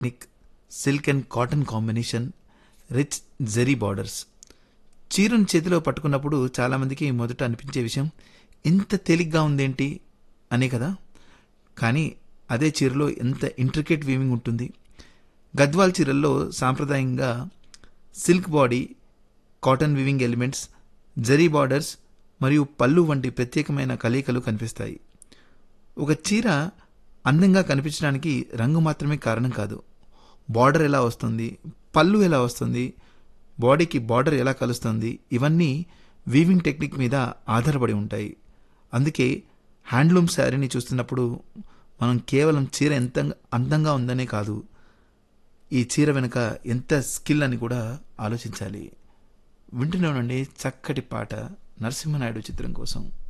technique silk and cotton combination rich zari borders చీరను చేతిలో పట్టుకున్నప్పుడు చాలామందికి మొదట అనిపించే విషయం ఇంత తేలిగ్గా ఉందేంటి అనే కదా కానీ అదే చీరలో ఎంత ఇంట్రికేట్ వీవింగ్ ఉంటుంది గద్వాల్ చీరల్లో సాంప్రదాయంగా silk body cotton weaving elements zari borders మరియు పళ్ళు వంటి ప్రత్యేకమైన కలయికలు కనిపిస్తాయి ఒక చీర అందంగా కనిపించడానికి రంగు మాత్రమే కారణం కాదు బార్డర్ ఎలా వస్తుంది పళ్ళు ఎలా వస్తుంది బాడీకి బార్డర్ ఎలా కలుస్తుంది ఇవన్నీ వీవింగ్ టెక్నిక్ మీద ఆధారపడి ఉంటాయి అందుకే హ్యాండ్లూమ్ శారీని చూస్తున్నప్పుడు మనం కేవలం చీర ఎంత అందంగా ఉందనే కాదు ఈ చీర వెనుక ఎంత స్కిల్ అని కూడా ఆలోచించాలి వింటూనే ఉండండి చక్కటి పాట నరసింహనాయుడు చిత్రం కోసం